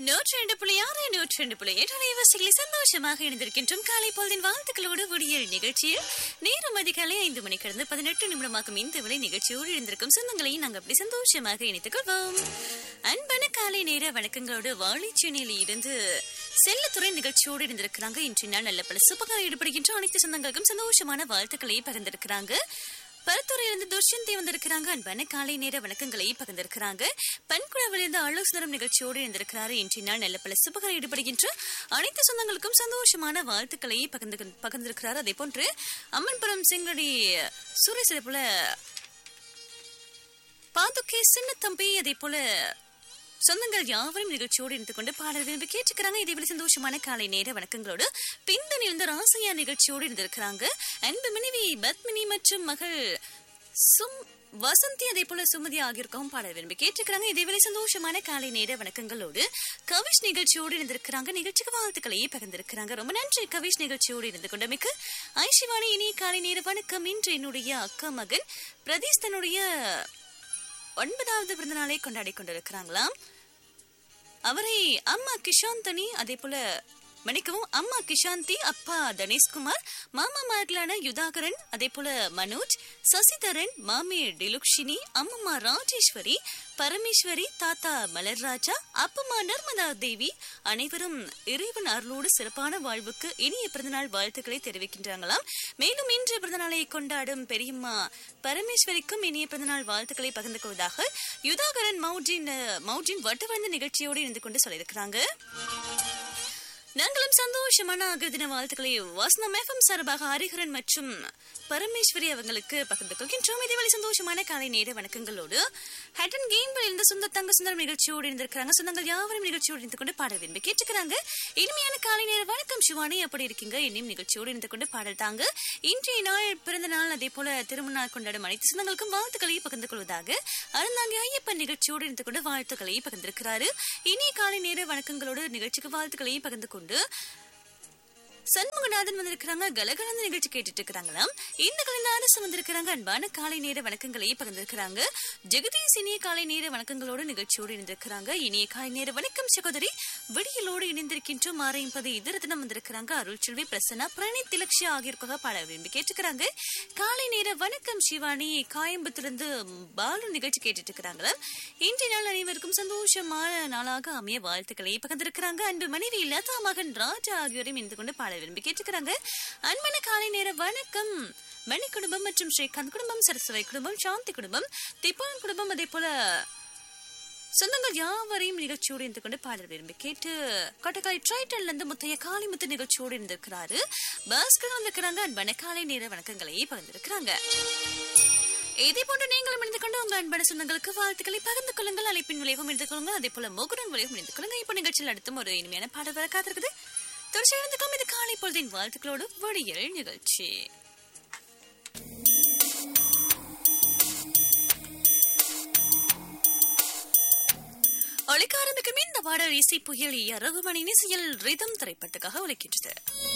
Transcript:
நூற்றி ரெண்டு புள்ளி ஆறு நூற்றி ரெண்டு புள்ளி எட்டு அலைவாசிகளை சந்தோஷமாக இணைந்திருக்கின்றோம் காலை பொழுதின் வாழ்த்துக்களோடு விடியல் நிகழ்ச்சியில் நேரம் அதிகாலை ஐந்து மணி கடந்து பதினெட்டு நிமிடமாக்கும் இந்த விலை நிகழ்ச்சியோடு இருந்திருக்கும் சொந்தங்களை நாங்கள் அப்படி சந்தோஷமாக இணைத்துக் கொள்வோம் அன்பான காலை நேர வணக்கங்களோடு வாழைச்சேனையில் இருந்து செல்லத்துறை நிகழ்ச்சியோடு இருந்திருக்கிறாங்க இன்றைய நாள் நல்ல பல சுபகாரம் ஈடுபடுகின்ற அனைத்து சொந்தங்களுக்கும் சந்தோஷமான வாழ்த்துக்களை பகிர்ந்திருக்கிறாங்க பரத்துறையிலிருந்து துஷ்யந்தி வந்திருக்கிறாங்க அன்பான காலை நேர வணக்கங்களை பகிர்ந்திருக்கிறாங்க பன்குழாவிலிருந்து ஆலோசனம் நிகழ்ச்சியோடு இருந்திருக்கிறாரு இன்றைய நாள் நல்ல பல சுபகர ஈடுபடுகின்ற அனைத்து சொந்தங்களுக்கும் சந்தோஷமான வாழ்த்துக்களை பகிர்ந்து பகிர்ந்திருக்கிறார் அதே போன்று அம்மன்புரம் செங்கடி சுரேஷ் இதே போல பாதுகே சின்ன தம்பி அதே போல சொந்தங்கள் யாவரும் நிகழ்ச்சியோடு இருந்து கொண்டு பாடல் விரும்பி கேட்டுக்கிறாங்க இதே விட சந்தோஷமான காலை நேர வணக்கங்களோடு பிந்தன் இருந்த ராசையா நிகழ்ச்சியோடு இருந்திருக்கிறாங்க அன்பு மனைவி பத்மினி மற்றும் மகள் சும் வசந்தி அதே போல சுமதி ஆகியோருக்கும் பாடல் விரும்பி கேட்டுக்கிறாங்க இதே வேலை சந்தோஷமான காலை நேர வணக்கங்களோடு கவிஷ் நிகழ்ச்சியோடு இருந்திருக்கிறாங்க நிகழ்ச்சிக்கு வாழ்த்துக்களையே பகிர்ந்திருக்கிறாங்க ரொம்ப நன்றி கவிஷ் நிகழ்ச்சியோடு இருந்து கொண்டமைக்கு ஐஷிவாணி இனிய காலை நேர வணக்கம் இன்று என்னுடைய அக்கா மகன் பிரதீஷ் தன்னுடைய ஒன்பதாவது பிறந்த நாளை கொண்டாடி கொண்டிருக்கிறாங்களாம் அவரை அம்மா கிஷாந்தனி அதே போல மன்னிக்கவும் அம்மா கிஷாந்தி அப்பா தனேஷ்குமார் மாமாமார்களான யுதாகரன் அதே போல மனோஜ் சசிதரன் மாமி டிலுக்ஷினி அம்மம்மா ராஜேஸ்வரி பரமேஸ்வரி தாத்தா மலர்ராஜா அப்பம்மா நர்மதா தேவி அனைவரும் இறைவன் அருளோடு சிறப்பான வாழ்வுக்கு இனிய பிறந்தநாள் வாழ்த்துக்களை தெரிவிக்கின்றாங்களாம் மேலும் இன்று பிறந்தநாளை கொண்டாடும் பெரியம்மா பரமேஸ்வரிக்கும் இனிய பிறந்தநாள் வாழ்த்துக்களை பகிர்ந்து கொள்வதாக யுதாகரன் மௌஜின் மௌஜின் வட்டவழ்ந்த நிகழ்ச்சியோடு இருந்து கொண்டு சொல்லியிருக்கிறாங்க நாங்களும் சந்தோஷமான அகிர்தின வாழ்த்துக்களை வாசனம் எஃப்எம் சார்பாக ஹரிஹரன் மற்றும் பரமேஸ்வரி அவங்களுக்கு பகிர்ந்து கொள்கின்றோம் இதே வேலை சந்தோஷமான காலை நேர வணக்கங்களோடு ஹேட்டன் கேம்பில் இருந்த சொந்த தங்க சுந்தரம் நிகழ்ச்சியோடு இருந்திருக்கிறாங்க சொந்தங்கள் யாவரும் நிகழ்ச்சியோடு இருந்து கொண்டு பாடல் விரும்பி கேட்டுக்கிறாங்க இனிமையான காலை நேர வணக்கம் சிவானி அப்படி இருக்கீங்க இன்னும் நிகழ்ச்சியோடு இருந்து கொண்டு பாடல் தாங்க இன்றைய நாள் பிறந்த நாள் அதே போல திருமண நாள் கொண்டாடும் அனைத்து சொந்தங்களுக்கும் வாழ்த்துக்களை பகிர்ந்து கொள்வதாக அருந்தாங்க ஐயப்பன் நிகழ்ச்சியோடு இருந்து கொண்டு வாழ்த்துக்களை பகிர்ந்திருக்கிறாரு இனிய காலை நேர வணக்கங்களோடு நிகழ்ச்சிக்கு வாழ்த்துக்களை பகிர்ந்து கொண்டு சண்முகநாதன் வந்திருக்கிறாங்க கலகலந்த நிகழ்ச்சி கேட்டுட்டு இருக்கிறாங்களாம் இந்த கலந்த அரசு வந்திருக்கிறாங்க அன்பான காலை நேர வணக்கங்களை பகிர்ந்திருக்கிறாங்க ஜெகதீஷ் இனிய காலை நேர வணக்கங்களோடு நிகழ்ச்சியோடு இணைந்திருக்கிறாங்க இனிய காலை நேர வணக்கம் சகோதரி விடியலோடு இணைந்திருக்கின்றோம் மாறையும்பது இதர தினம் வந்திருக்கிறாங்க அருள் செல்வி பிரசன்னா பிரணீத் திலக்ஷியா ஆகியோருக்காக பாட விரும்பி கேட்டுக்கிறாங்க காலை நேர வணக்கம் சிவானி காயம்புத்திலிருந்து பாலு நிகழ்ச்சி கேட்டுட்டு இருக்கிறாங்களா இன்றைய நாள் அனைவருக்கும் சந்தோஷமான நாளாக அமைய வாழ்த்துக்களை பகிர்ந்திருக்கிறாங்க அன்பு மனைவி லதா மகன் ராஜா ஆகியோரையும் இணைந்து கொண்டு பாட விரும்பி கேட்டுக்கிறாங்க அன்பான காலை நேர வணக்கம் மணி குடும்பம் மற்றும் ஸ்ரீகாந்த் குடும்பம் சரஸ்வதி குடும்பம் சாந்தி குடும்பம் திப்பான் குடும்பம் அதே போல சொந்தங்கள் யாவரையும் நிகழ்ச்சியோடு இருந்து கொண்டு பாடல் விரும்பி கேட்டு கொட்டக்காய் ட்ரைட்டன்ல இருந்து முத்தைய காளிமுத்து நிகழ்ச்சியோடு இருந்திருக்கிறாரு பாஸ்கர் வந்திருக்கிறாங்க அன்பான காலை நேர வணக்கங்களை பகிர்ந்திருக்கிறாங்க இதே போன்று நீங்களும் இணைந்து கொண்டு உங்க அன்பான சொந்தங்களுக்கு வாழ்த்துக்களை பகிர்ந்து கொள்ளுங்கள் அழைப்பின் விளைவும் இணைந்து கொள்ளுங்கள் அதே போல முகுடன் விளைவும் இணைந்து கொள்ளுங்க இப்போ நிகழ்ச்சியில் அடுத்தும் ஒரு இனிமையான பாடல் வர காத்திருக்குது தொடர்ச்சி இணைந்துக்கும் இது காலை பொழுதின் வாழ்த்துக்களோடு வடியல் நிகழ்ச்சி ஒழிக்க ஆரம்பிக்கும் இந்த பாடல் இசை புயல் ரகுமணி இசையில் ரிதம் திரைப்பட்டுக்காக ஒழிக்கின்றது